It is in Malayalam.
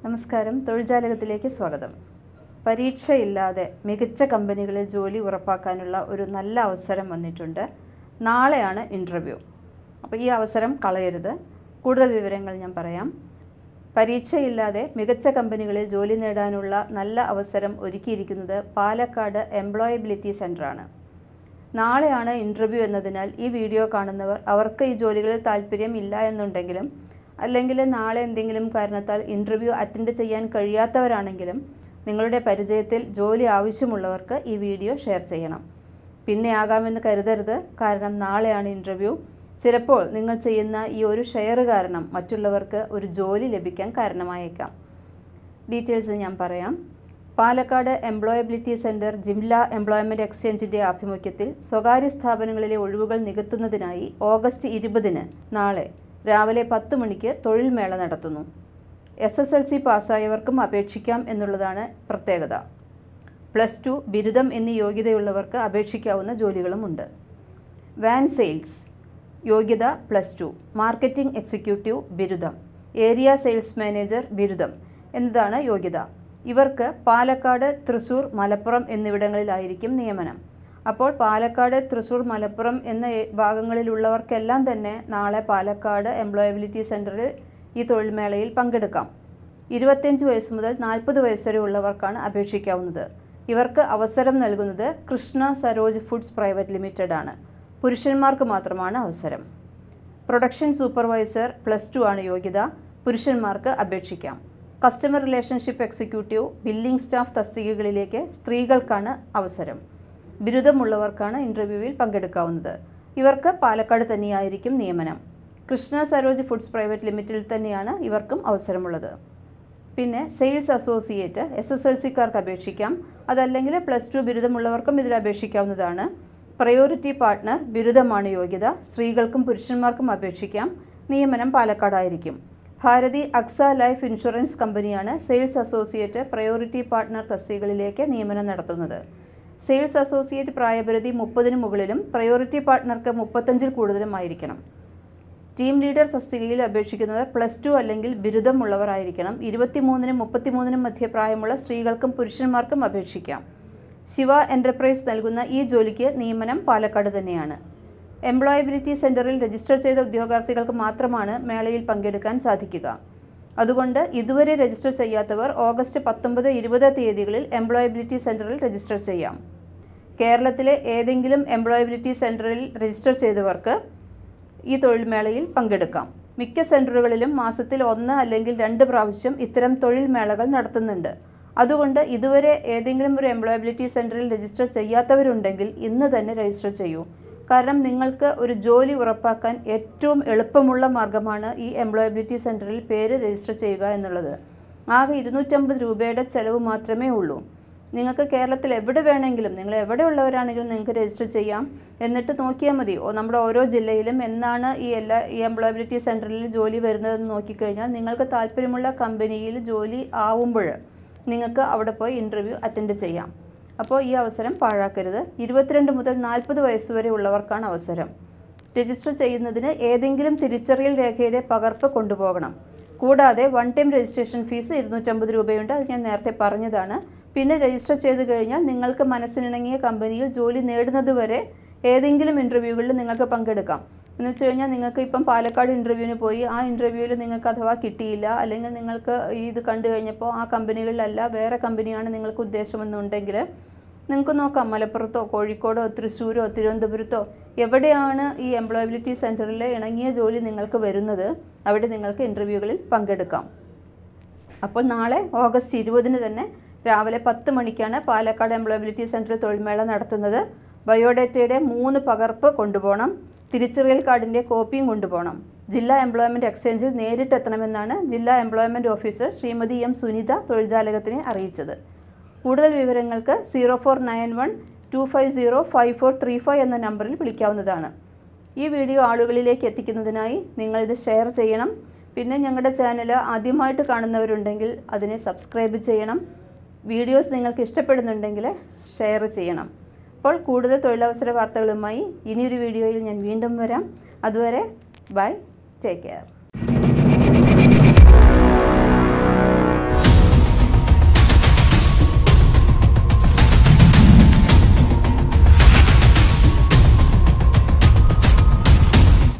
നമസ്കാരം തൊഴിൽജാലകത്തിലേക്ക് സ്വാഗതം പരീക്ഷയില്ലാതെ മികച്ച കമ്പനികളിൽ ജോലി ഉറപ്പാക്കാനുള്ള ഒരു നല്ല അവസരം വന്നിട്ടുണ്ട് നാളെയാണ് ഇൻ്റർവ്യൂ അപ്പോൾ ഈ അവസരം കളയരുത് കൂടുതൽ വിവരങ്ങൾ ഞാൻ പറയാം പരീക്ഷയില്ലാതെ മികച്ച കമ്പനികളിൽ ജോലി നേടാനുള്ള നല്ല അവസരം ഒരുക്കിയിരിക്കുന്നത് പാലക്കാട് എംപ്ലോയബിലിറ്റി സെൻ്ററാണ് നാളെയാണ് ഇൻ്റർവ്യൂ എന്നതിനാൽ ഈ വീഡിയോ കാണുന്നവർ അവർക്ക് ഈ ജോലികളിൽ താല്പര്യം ഇല്ല എന്നുണ്ടെങ്കിലും അല്ലെങ്കിൽ നാളെ എന്തെങ്കിലും കാരണത്താൽ ഇൻ്റർവ്യൂ അറ്റൻഡ് ചെയ്യാൻ കഴിയാത്തവരാണെങ്കിലും നിങ്ങളുടെ പരിചയത്തിൽ ജോലി ആവശ്യമുള്ളവർക്ക് ഈ വീഡിയോ ഷെയർ ചെയ്യണം പിന്നെ ആകാമെന്ന് കരുതരുത് കാരണം നാളെയാണ് ഇൻ്റർവ്യൂ ചിലപ്പോൾ നിങ്ങൾ ചെയ്യുന്ന ഈ ഒരു ഷെയർ കാരണം മറ്റുള്ളവർക്ക് ഒരു ജോലി ലഭിക്കാൻ കാരണമായേക്കാം ഡീറ്റെയിൽസ് ഞാൻ പറയാം പാലക്കാട് എംപ്ലോയബിലിറ്റി സെൻറ്റർ ജിംല എംപ്ലോയ്മെൻറ്റ് എക്സ്ചേഞ്ചിൻ്റെ ആഭിമുഖ്യത്തിൽ സ്വകാര്യ സ്ഥാപനങ്ങളിലെ ഒഴിവുകൾ നികത്തുന്നതിനായി ഓഗസ്റ്റ് ഇരുപതിന് നാളെ രാവിലെ പത്ത് മണിക്ക് തൊഴിൽ മേള നടത്തുന്നു എസ് എസ് എൽ സി പാസ്സായവർക്കും അപേക്ഷിക്കാം എന്നുള്ളതാണ് പ്രത്യേകത പ്ലസ് ടു ബിരുദം എന്നീ യോഗ്യതയുള്ളവർക്ക് അപേക്ഷിക്കാവുന്ന ജോലികളുമുണ്ട് വാൻ സെയിൽസ് യോഗ്യത പ്ലസ് ടു മാർക്കറ്റിംഗ് എക്സിക്യൂട്ടീവ് ബിരുദം ഏരിയ സെയിൽസ് മാനേജർ ബിരുദം എന്നതാണ് യോഗ്യത ഇവർക്ക് പാലക്കാട് തൃശൂർ മലപ്പുറം എന്നിവിടങ്ങളിലായിരിക്കും നിയമനം അപ്പോൾ പാലക്കാട് തൃശൂർ മലപ്പുറം എന്ന ഏ- ഭാഗങ്ങളിലുള്ളവർക്കെല്ലാം തന്നെ നാളെ പാലക്കാട് എംപ്ലോയബിലിറ്റി സെൻറ്ററിൽ ഈ തൊഴിൽമേളയിൽ പങ്കെടുക്കാം ഇരുപത്തിയഞ്ച് വയസ്സ് മുതൽ നാൽപ്പത് വയസ്സ് വരെ ഉള്ളവർക്കാണ് അപേക്ഷിക്കാവുന്നത് ഇവർക്ക് അവസരം നൽകുന്നത് Krishna Saroj foods private limited ആണ് പുരുഷന്മാർക്ക് മാത്രമാണ് അവസരം പ്രൊഡക്ഷൻ സൂപ്പർവൈസർ പ്ലസ് ടു ആണ് യോഗ്യത പുരുഷന്മാർക്ക് അപേക്ഷിക്കാം customer relationship executive billing staff തസ്തികകളിലേക്ക് സ്ത്രീകൾക്കാണ് അവസരം ബിരുദമുള്ളവർക്കാണ് ഇൻ്റർവ്യൂവിൽ പങ്കെടുക്കാവുന്നത് ഇവർക്ക് പാലക്കാട് തന്നെയായിരിക്കും നിയമനം കൃഷ്ണ സരോജ് ഫുഡ്സ് പ്രൈവറ്റ് ലിമിറ്റഡിൽ തന്നെയാണ് ഇവർക്കും അവസരമുള്ളത് പിന്നെ sales associate S S L സിക്കാർക്ക് അപേക്ഷിക്കാം അതല്ലെങ്കിൽ പ്ലസ് ടു ബിരുദമുള്ളവർക്കും ഇതിൽ അപേക്ഷിക്കാവുന്നതാണ് പ്രയോറിറ്റി പാർട്ട്ണർ ബിരുദമാണ് യോഗ്യത സ്ത്രീകൾക്കും പുരുഷന്മാർക്കും അപേക്ഷിക്കാം നിയമനം പാലക്കാടായിരിക്കും ഭാരതി അക്സ ലൈഫ് ഇൻഷുറൻസ് കമ്പനിയാണ് സെയിൽസ് അസോസിയേറ്റ് പ്രയോറിറ്റി പാർട്ട്ണർ തസ്തികകളിലേക്ക് നിയമനം നടത്തുന്നത് സെയിൽസ് അസോസിയേറ്റ് പ്രായപരിധി മുപ്പതിന് മുകളിലും പ്രയോറിറ്റി പാർട്ട്ണർക്ക് മുപ്പത്തഞ്ചിൽ കൂടുതലും ആയിരിക്കണം ടീം ലീഡർ തസ്തികയിൽ അപേക്ഷിക്കുന്നവർ പ്ലസ് ടു അല്ലെങ്കിൽ ബിരുദമുള്ളവർ ആയിരിക്കണം ഇരുപത്തിമൂന്നിനും മുപ്പത്തിമൂന്നിനും മധ്യ പ്രായമുള്ള സ്ത്രീകൾക്കും പുരുഷന്മാർക്കും അപേക്ഷിക്കാം ശിവ എൻ്റർപ്രൈസ് നൽകുന്ന ഈ ജോലിക്ക് നിയമനം പാലക്കാട് തന്നെയാണ് എംപ്ലോയബിലിറ്റി സെൻറ്ററിൽ രജിസ്റ്റർ ചെയ്ത ഉദ്യോഗാർത്ഥികൾക്ക് മാത്രമാണ് മേളയിൽ പങ്കെടുക്കാൻ സാധിക്കുക അതുകൊണ്ട് ഇതുവരെ രജിസ്റ്റർ ചെയ്യാത്തവർ ഓഗസ്റ്റ് പത്തൊമ്പത് ഇരുപത് തീയതികളിൽ എംപ്ലോയബിലിറ്റി സെൻറ്ററിൽ രജിസ്റ്റർ ചെയ്യാം കേരളത്തിലെ ഏതെങ്കിലും എംപ്ലോയബിലിറ്റി സെൻറ്ററിൽ രജിസ്റ്റർ ചെയ്തവർക്ക് ഈ തൊഴിൽ മേളയിൽ പങ്കെടുക്കാം മിക്ക സെൻറ്ററുകളിലും മാസത്തിൽ ഒന്ന് അല്ലെങ്കിൽ രണ്ട് പ്രാവശ്യം ഇത്തരം തൊഴിൽ മേളകൾ നടത്തുന്നുണ്ട് അതുകൊണ്ട് ഇതുവരെ ഏതെങ്കിലും ഒരു എംപ്ലോയബിലിറ്റി സെൻറ്ററിൽ രജിസ്റ്റർ ചെയ്യാത്തവരുണ്ടെങ്കിൽ ഇന്ന് തന്നെ രജിസ്റ്റർ ചെയ്യൂ കാരണം നിങ്ങൾക്ക് ഒരു ജോലി ഉറപ്പാക്കാൻ ഏറ്റവും എളുപ്പമുള്ള മാർഗമാണ് ഈ എംപ്ലോയബിലിറ്റി സെൻറ്ററിൽ പേര് രജിസ്റ്റർ ചെയ്യുക എന്നുള്ളത് ആകെ ഇരുന്നൂറ്റമ്പത് രൂപയുടെ ചെലവ് മാത്രമേ ഉള്ളൂ നിങ്ങൾക്ക് കേരളത്തിൽ എവിടെ വേണമെങ്കിലും നിങ്ങൾ എവിടെ ഉള്ളവരാണെങ്കിലും നിങ്ങൾക്ക് രജിസ്റ്റർ ചെയ്യാം എന്നിട്ട് നോക്കിയാൽ മതി ഓ നമ്മുടെ ഓരോ ജില്ലയിലും എന്നാണ് ഈ എല്ലാ ഈ എംപ്ലോയബിലിറ്റി സെൻറ്ററിൽ ജോലി വരുന്നതെന്ന് നോക്കിക്കഴിഞ്ഞാൽ നിങ്ങൾക്ക് താല്പര്യമുള്ള കമ്പനിയിൽ ജോലി ആവുമ്പോൾ നിങ്ങൾക്ക് അവിടെ പോയി ഇൻ്റർവ്യൂ അറ്റൻഡ് ചെയ്യാം അപ്പോൾ ഈ അവസരം പാഴാക്കരുത് ഇരുപത്തിരണ്ട് മുതൽ നാൽപ്പത് വയസ്സ് വരെ ഉള്ളവർക്കാണ് അവസരം രജിസ്റ്റർ ചെയ്യുന്നതിന് ഏതെങ്കിലും തിരിച്ചറിയൽ രേഖയുടെ പകർപ്പ് കൊണ്ടുപോകണം കൂടാതെ വൺ ടൈം രജിസ്ട്രേഷൻ ഫീസ് ഇരുന്നൂറ്റമ്പത് രൂപയുണ്ട് അത് ഞാൻ നേരത്തെ പറഞ്ഞതാണ് പിന്നെ രജിസ്റ്റർ ചെയ്ത് കഴിഞ്ഞാൽ നിങ്ങൾക്ക് മനസ്സിനിണങ്ങിയ കമ്പനിയിൽ ജോലി നേടുന്നത് വരെ ഏതെങ്കിലും ഇൻ്റർവ്യൂകളിൽ നിങ്ങൾക്ക് പങ്കെടുക്കാം എന്ന് വെച്ച് കഴിഞ്ഞാൽ നിങ്ങൾക്ക് ഇപ്പം പാലക്കാട് ഇൻ്റർവ്യൂവിന് പോയി ആ ഇൻ്റർവ്യൂവിൽ നിങ്ങൾക്ക് അഥവാ കിട്ടിയില്ല അല്ലെങ്കിൽ നിങ്ങൾക്ക് ഈ ഇത് കണ്ടു കഴിഞ്ഞപ്പോൾ ആ കമ്പനികളിലല്ല വേറെ കമ്പനിയാണ് നിങ്ങൾക്ക് ഉദ്ദേശമെന്നുണ്ടെങ്കിൽ നിങ്ങൾക്ക് നോക്കാം മലപ്പുറത്തോ കോഴിക്കോടോ തൃശ്ശൂരോ തിരുവനന്തപുരത്തോ എവിടെയാണ് ഈ എംപ്ലോയബിലിറ്റി സെൻറ്ററിൽ ഇണങ്ങിയ ജോലി നിങ്ങൾക്ക് വരുന്നത് അവിടെ നിങ്ങൾക്ക് ഇൻ്റർവ്യൂകളിൽ പങ്കെടുക്കാം അപ്പോൾ നാളെ ഓഗസ്റ്റ് ഇരുപതിന് തന്നെ രാവിലെ പത്ത് മണിക്കാണ് പാലക്കാട് എംപ്ലോയബിലിറ്റി സെൻറ്ററിൽ തൊഴിൽമേള നടത്തുന്നത് ബയോഡേറ്റയുടെ മൂന്ന് പകർപ്പ് കൊണ്ടുപോകണം തിരിച്ചറിയൽ കാർഡിൻ്റെ കോപ്പിയും കൊണ്ടുപോകണം ജില്ലാ എംപ്ലോയ്മെൻറ്റ് എക്സ്ചേഞ്ചിൽ നേരിട്ടെത്തണമെന്നാണ് ജില്ലാ employment officer Shrimati M Sunitha തൊഴിൽജാലകത്തിനെ അറിയിച്ചത് കൂടുതൽ വിവരങ്ങൾക്ക് zero four nine one two five zero five four three five എന്ന നമ്പറിൽ വിളിക്കാവുന്നതാണ് ഈ വീഡിയോ ആളുകളിലേക്ക് എത്തിക്കുന്നതിനായി നിങ്ങളിത് ഷെയർ ചെയ്യണം പിന്നെ ഞങ്ങളുടെ ചാനൽ ആദ്യമായിട്ട് കാണുന്നവരുണ്ടെങ്കിൽ അതിനെ സബ്സ്ക്രൈബ് ചെയ്യണം വീഡിയോസ് നിങ്ങൾക്ക് ഇഷ്ടപ്പെടുന്നുണ്ടെങ്കിൽ ഷെയർ ചെയ്യണം അപ്പോൾ കൂടുതൽ തൊഴിലവസര വാർത്തകളുമായി ഇനിയൊരു വീഡിയോയിൽ ഞാൻ വീണ്ടും വരാം അതുവരെ ബൈ ടേക്ക് കെയർ